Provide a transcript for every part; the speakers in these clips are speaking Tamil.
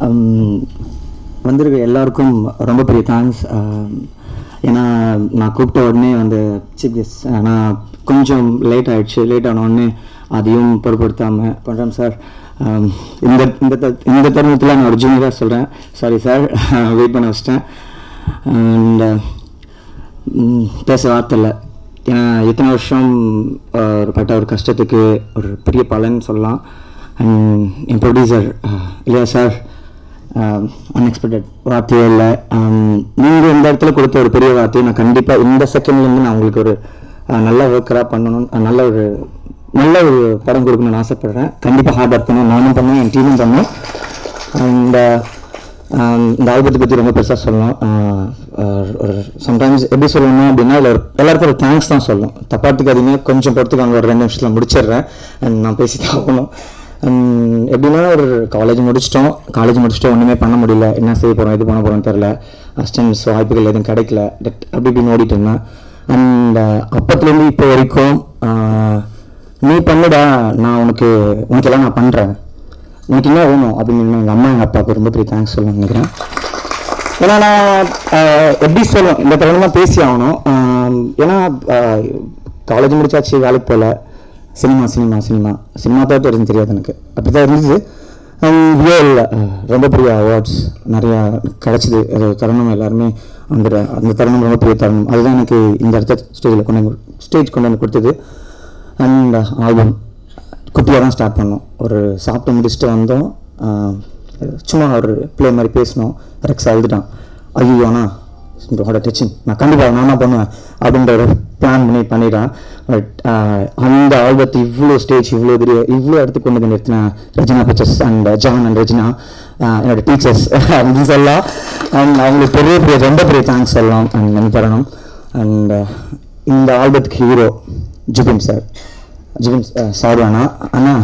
Um, வந்திருக்க எல்லாருக்கும் ரொம்ப பெரிய தேங்க்ஸ் ஏன்னா நான் கூப்பிட்ட உடனே வந்து சீஃப் கெஸ்ட் நான் கொஞ்சம் லேட் ஆயிடுச்சு லேட் ஆன உடனே அதையும் பொருட்படுத்தாமல் பண்ணுறேன் சார் இந்த இந்த த- இந்த தருணத்தில் நான் ஒரு ஜூனியராக சொல்கிறேன் சாரி சார் வெயிட் பண்ண வச்சிட்டேன் அண்ட் பேச வார்த்தை இல்லை ஏன்னா இத்தனை வருஷம் ஆஹ், ஒரு பட்ட ஒரு கஷ்டத்துக்கு ஒரு பெரிய பலன் சொல்லலாம் அண்ட் என் ப்ரொடியூசர் இல்லையா சார் அன்எக்ஸ்பெக்டட் வார்த்தையே இல்லை நீங்கள் இந்த இடத்துல கொடுத்த ஒரு பெரிய வார்த்தையை நான் கண்டிப்பாக இந்த செகண்ட்லேருந்து நான் உங்களுக்கு ஒரு ஆஹ், நல்ல ஒர்க்கராக பண்ணணும் ஆஹ், நல்ல ஒரு நல்ல ஒரு படம் கொடுக்கணும்னு ஆசைப்படுறேன் கண்டிப்பாக ஹார்ட் ஒர்க் பண்ணுவேன் நானும் பண்ணுவேன் என் டீமும் பண்ணுவேன் அண்ட் இந்த ஆல்பத்தை பற்றி ரொம்ப பெருசாக சொல்லணும் ஆஹ் ஆஹ் ஒரு சம்டைம்ஸ் எப்படி சொல்லணும் அப்படின்னா இல்லை ஒரு எல்லாருக்கும் ஒரு தேங்க்ஸ் தான் சொல்லணும் தப்பாத்துக்காதீங்க கொஞ்சம் பொறுத்துக்காங்க ஒரு ரெண்டு நிமிஷத்தில் முடிச்சிடுறேன் அண்ட் நான் பேசி தான் ஆகணும் அண்ட் எப்படின்னா ஒரு காலேஜ் முடிச்சிட்டோம் காலேஜ் முடிச்சுட்டு ஒன்றுமே பண்ண முடியல என்ன செய்ய போகிறோம் இது பண்ண போகிறோம்னு தெரில அஸ்டன்ஸ் வாய்ப்புகள் எதுவும் கிடைக்கல That அப்படி இப்படின்னு ஓடிட்டு இருந்தேன் அண்ட் அப்பத்துலேருந்து இப்போ வரைக்கும் ஆஹ் நீ பண்ணுடா நான் உனக்கு உனக்கு எல்லாம் நான் பண்ணுறேன் உனக்கு என்ன வேணும் அப்படின்னு எங்கள் அம்மா எங்கள் அப்பாவுக்கு ரொம்ப பெரிய தேங்க்ஸ் சொல்லணும்னு நினைக்கிறேன் ஏன்னா நான் ஆஹ், எப்படி சொல்லுவேன் இந்த தருணமாக பேசி ஆகணும் ஆஹ், ஏன்னா காலேஜ் முடிச்சாச்சு வேலைக்கு போகல சினிமா சினிமா சினிமா சினிமா தான் தெரிஞ்சு தெரியாது எனக்கு அப்படி தான் இருந்துச்சு ரியல் ரொம்ப பெரிய அவார்ட்ஸ் நிறையா கிடச்சிது அது தருணம் எல்லாருமே அந்த அந்த தருணம் ரொம்ப பெரிய தருணம் அதுதான் எனக்கு இந்த இடத்த ஸ்டேஜில் கொண்டு வந்து ஸ்டேஜ் கொண்டு வந்து கொடுத்தது அண்ட் ஆல்பம் குட்டியாக தான் ஸ்டார்ட் பண்ணோம் ஒரு சாப்பிட்டு முடிச்சுட்டு வந்தோம் ஆஹ் சும்மா ஒரு ப்ளே மாதிரி பேசினோம் ரெக்ஸ் அழுதுட்டான் ஐயோ அண்ணா ஹோட டச்சிங் நான் கண்டிப்பாக நான் தான் பண்ணுவேன் அப்படின்ற ஒரு பிளான் பண்ணி பண்ணிட்டான் பட் அந்த ஆல்பத்தை இவ்வளோ ஸ்டேஜ் இவ்வளோ பெரிய இவ்வளோ இடத்துக்கு கொண்டு வந்து நிறுத்தின Regina pictures and John and Regina ஆஹ் என்னோட டீச்சர்ஸ் அப்படின்னு சொல்லலாம் அண்ட் அவங்களுக்கு பெரிய பெரிய ரொம்ப பெரிய தேங்க்ஸ் சொல்லலாம் அண்ட் நன்றி தரணும் அண்ட் இந்த ஆல்பத்துக்கு hero Zubin sir Jivin sorry அண்ணா அண்ணா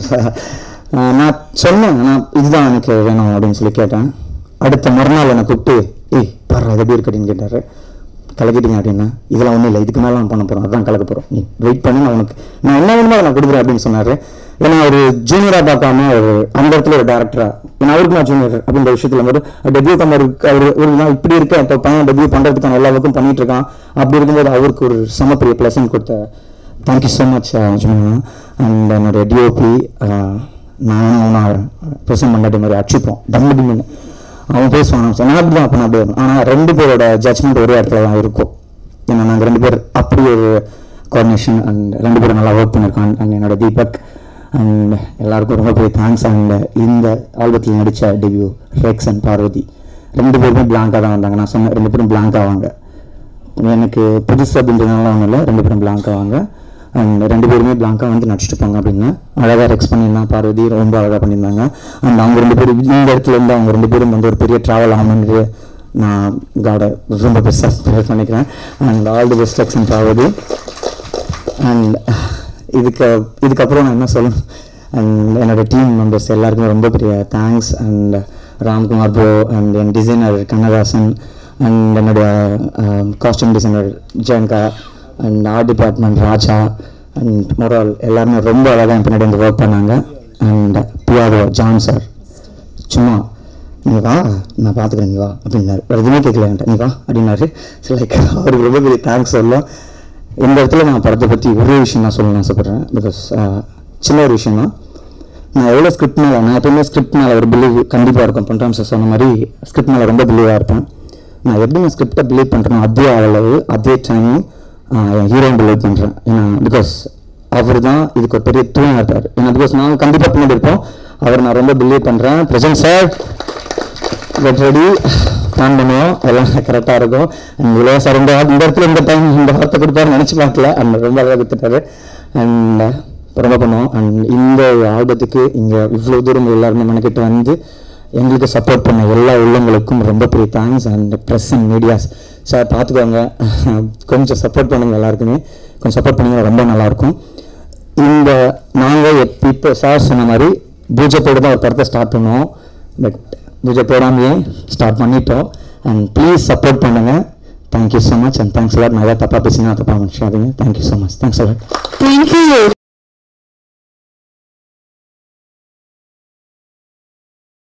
அஹ் நான் சொன்னேன் அண்ணா இதுதான் எனக்கு வேணும் அப்படின்னு சொல்லி கேட்டேன் அடுத்த மறுநாள் என்னை கூப்பிட்டு ஏய் பாரு அது எப்படி இருக்கு அப்படின்னு கேட்டார் கலக்கிட்டீங்க அப்படின்னா இதெல்லாம் ஒன்றும் இல்லை இதுக்கு மேலே நான் பண்ண போகிறோம் அதான் கலக்க போகிறோம் நீ வெயிட் பண்ணி நான் உனக்கு நான் என்ன வேணுமோ அதை நான் கொடுக்குறேன் அப்படின்னு சொன்னார் ஏன்னா ஒரு ஜூனியராக பார்க்காம ஒரு அந்த இடத்துல ஒரு டேரக்டராக ஏன்னா அவருக்கு நான் ஜூனியர் அப்படின்ற விஷயத்துல வந்து டெபியூ கம்மர் அவர் ஒரு நான் இப்படி இருக்கேன் இப்போ பையன் டெபியூ பண்ணுறதுக்கான எல்லா ஒர்க்கும் பண்ணிட்டு இருக்கான் அப்படி இருக்கும்போது அவருக்கு ஒரு செம பெரிய பிளஸன் கொடுத்த thank you so much Ajuma and என்னுடைய டிஓபி நானும் அவனை ப்ரெசென்ட் பண்ணாட்டி மாதிரி அடிச்சுப்போம் டம்மு டிம்முன்னு அவன் பேசுவான் நான் சொன்னேன் அப்படி தான் அப்போ அப்படி வரும் ஆனால் ரெண்டு பேரோட ஜட்ஜ்மெண்ட் ஒரே இடத்துல தான் இருக்கும் ஏன்னா நாங்கள் ரெண்டு பேர் அப்படி ஒரு கோஆர்டினேஷன் அண்ட் ரெண்டு பேரும் நல்லா ஒர்க் பண்ணியிருக்கோம் அண்ட் என்னோட தீபக் அண்ட் எல்லாருக்கும் ரொம்ப பெரிய தேங்க்ஸ் அண்ட் இந்த ஆல்பத்தில் நடித்த டெபியூ ரெக்ஸ் அண்ட் பார்வதி ரெண்டு பேருமே பிளாங்காக தான் வந்தாங்க நான் சொன்னேன் ரெண்டு பேரும் பிளாங்காக வாங்க எனக்கு புதுசு அப்படின்றதுனால ஒன்றும் இல்லை ரெண்டு பேரும் பிளாங்காக வாங்க அண்ட் ரெண்டு பேருமே பிளாங்காக வந்து நடிச்சிட்டு போங்க அப்படின்னு அழகாக ரெக்ஸ் பண்ணியிருந்தாங்க பார்வதி ரொம்ப அழகாக பண்ணியிருந்தாங்க அண்ட் அவங்க ரெண்டு பேரும் இந்த இடத்துல இருந்து அவங்க ரெண்டு பேரும் வந்து ஒரு பெரிய ட்ராவல் ஆகணுன்றது நான் காட ரொம்ப பெருசாக பண்ணிக்கிறேன் and all the best Rex and Parvathy and இதுக்கு இதுக்கப்புறம் நான் என்ன சொல்லணும் அண்ட் என்னோட டீம் மெம்பர்ஸ் எல்லாருக்குமே ரொம்ப பெரிய thanks and Ramkumar bro and என் டிசைனர் கண்ணதாசன் அண்ட் என்னுடைய costume designer Jayanga and art department Raja and மொரால் எல்லாருமே ரொம்ப அழகாக என் பின்னாடி வந்து ஒர்க் பண்ணாங்க அண்ட் பியாரோ ஜான் சார் சும்மா நீ வா நான் பார்த்துக்கிறேன் நீ வா அப்படின்னாரு வேறு எதுவுமே கேட்கல என்கிட்ட நீ வா அப்படின்னாரு சரி லைக் அவருக்கு ரொம்ப பெரிய தேங்க்ஸ் சொல்லலாம் இந்த இடத்துல நான் படத்தை பற்றி ஒரே விஷயம் நான் சொல்லணும்னு ஆசைப்பட்றேன் பிகாஸ் சின்ன ஒரு விஷயம் தான் நான் எவ்வளோ ஸ்கிரிப்ட் மேலே நான் எப்பவுமே ஸ்கிரிப்ட் மேலே ஒரு பிலீவ் கண்டிப்பாக இருக்கும் பொன்ராம் சார் சொன்ன மாதிரி ஸ்கிரிப்ட் மேலே ரொம்ப பிலீவாக இருப்பேன் நான் எப்படி நான் ஸ்கிரிப்டை பிலீவ் பண்ணுறேனோ அதே அளவு அதே டைமிங் என் ஹீரோயின் பிலீவ் பண்ணுறேன் ஏன்னா பிகாஸ் அவர் தான் இதுக்கு ஒரு பெரிய தூணாக இருப்பார் ஏன்னா பிகாஸ் நாங்கள் கண்டிப்பாக பின்னாடி இருப்போம் அவர் நான் ரொம்ப பிலீவ் பண்ணுறேன் present sir get ready plan பண்ணுவோம் எல்லாம் கரெக்டாக இருக்கும் அண்ட் இவ்வளோ சார் இந்த இந்த இடத்துல இந்த டைம் இந்த வார்த்தை கொடுப்பாரு நினச்சி பார்க்கல அண்ட் ரொம்ப அழகாக கொடுத்துட்டாரு அண்ட் ரொம்ப பண்ணுவோம் அண்ட் இந்த ஆல்பத்துக்கு இங்கே இவ்வளோ தூரம் எல்லாருமே மெனக்கிட்டு வந்து எங்களுக்கு சப்போர்ட் பண்ண எல்லா உள்ளங்களுக்கும் ரொம்ப பெரிய thanks and press and medias sir பார்த்துக்கோங்க கொஞ்சம் சப்போர்ட் பண்ணுங்க எல்லாருக்குமே கொஞ்சம் சப்போர்ட் பண்ணிங்கன்னா ரொம்ப நல்லாயிருக்கும் இந்த நாங்கள் இப்போ சார் சொன்ன மாதிரி பூஜைத்தோடு தான் ஒரு படத்தை ஸ்டார்ட் பண்ணுவோம் பட் பூஜை போடாமையே ஸ்டார்ட் பண்ணிட்டோம் அண்ட் ப்ளீஸ் சப்போர்ட் பண்ணுங்கள் thank you so much and thanks எல்லாம் நான் ஏதாவது தப்பாக பேசினா தப்பாக மனுஷாதீங்க தேங்க்யூ ஸோ மச் தேங்க்ஸ் எல்லாம் Thank you.